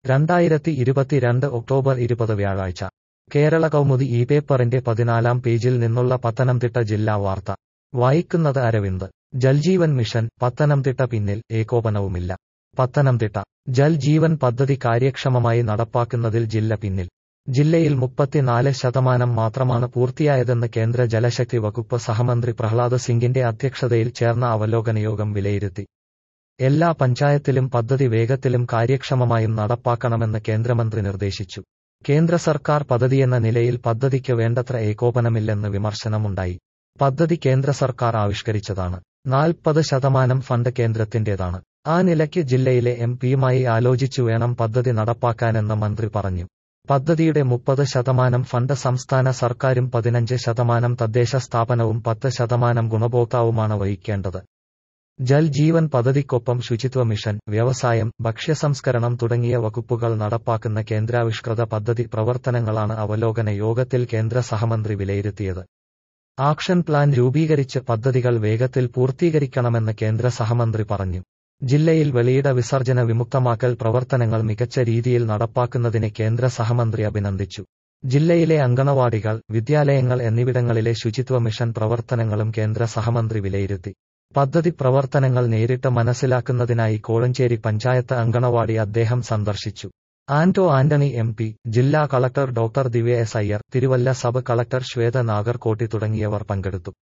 രണ്ടായിരത്തി ഇരുപത്തിരണ്ട് ഒക്ടോബർ ഇരുപത് വ്യാഴാഴ്ച കേരള കൗമുദി ഈ പേപ്പറിന്റെ പതിനാലാം പേജിൽ നിന്നുള്ള പത്തനംതിട്ട ജില്ലാ വാർത്ത വായിക്കുന്നത് അരവിന്ദ് ജൽജീവൻ മിഷൻ പത്തനംതിട്ട പിന്നിൽ ഏകോപനവുമില്ല പത്തനംതിട്ട ജൽ ജീവൻ പദ്ധതി കാര്യക്ഷമമായി നടപ്പാക്കുന്നതിൽ ജില്ല പിന്നിൽ ജില്ലയിൽ മുപ്പത്തിനാല് ശതമാനം മാത്രമാണ് പൂർത്തിയായതെന്ന് കേന്ദ്ര ജലശക്തി വകുപ്പ് സഹമന്ത്രി പ്രഹ്ലാദ് സിംഗിന്റെ അധ്യക്ഷതയിൽ ചേർന്ന അവലോകന യോഗം വിലയിരുത്തി എല്ലാ പഞ്ചായത്തിലും പദ്ധതി വേഗത്തിലും കാര്യക്ഷമമായും നടപ്പാക്കണമെന്ന് കേന്ദ്രമന്ത്രി നിർദ്ദേശിച്ചു കേന്ദ്ര സർക്കാർ പദ്ധതിയെന്ന നിലയിൽ പദ്ധതിക്ക് വേണ്ടത്ര ഏകോപനമില്ലെന്ന് വിമർശനമുണ്ടായി പദ്ധതി കേന്ദ്ര സർക്കാർ ആവിഷ്കരിച്ചതാണ് നാൽപ്പത് ശതമാനം ഫണ്ട് കേന്ദ്രത്തിന്റേതാണ് ആ നിലയ്ക്ക് ജില്ലയിലെ എം പിയുമായി ആലോചിച്ചു വേണം പദ്ധതി നടപ്പാക്കാനെന്ന് മന്ത്രി പറഞ്ഞു പദ്ധതിയുടെ മുപ്പത് ശതമാനം ഫണ്ട് സംസ്ഥാന സർക്കാരും പതിനഞ്ച് ശതമാനം തദ്ദേശ സ്ഥാപനവും പത്ത് ശതമാനം ഗുണഭോക്താവുമാണ് വഹിക്കേണ്ടത് ജൽ ജീവൻ പദ്ധതിക്കൊപ്പം ശുചിത്വ മിഷൻ വ്യവസായം ഭക്ഷ്യസംസ്കരണം തുടങ്ങിയ വകുപ്പുകൾ നടപ്പാക്കുന്ന കേന്ദ്രാവിഷ്കൃത പദ്ധതി പ്രവർത്തനങ്ങളാണ് അവലോകന യോഗത്തിൽ കേന്ദ്ര സഹമന്ത്രി വിലയിരുത്തിയത് ആക്ഷൻ പ്ലാൻ രൂപീകരിച്ച് പദ്ധതികൾ വേഗത്തിൽ പൂർത്തീകരിക്കണമെന്ന് കേന്ദ്ര സഹമന്ത്രി പറഞ്ഞു ജില്ലയിൽ വെളിയിട വിസർജന വിമുക്തമാക്കൽ പ്രവർത്തനങ്ങൾ മികച്ച രീതിയിൽ നടപ്പാക്കുന്നതിന് കേന്ദ്ര സഹമന്ത്രി അഭിനന്ദിച്ചു ജില്ലയിലെ അങ്കണവാടികൾ വിദ്യാലയങ്ങൾ എന്നിവിടങ്ങളിലെ ശുചിത്വ മിഷൻ പ്രവർത്തനങ്ങളും കേന്ദ്ര സഹമന്ത്രി വിലയിരുത്തി പദ്ധതി പ്രവർത്തനങ്ങൾ നേരിട്ട് മനസ്സിലാക്കുന്നതിനായി കോഴഞ്ചേരി പഞ്ചായത്ത് അങ്കണവാടി അദ്ദേഹം സന്ദർശിച്ചു ആന്റോ ആന്റണി എം പി ജില്ലാ collector doctor Divya S Iyer Thiruvalla sub collector Swetha Nagarkoti തുടങ്ങിയവർ പങ്കെടുത്തു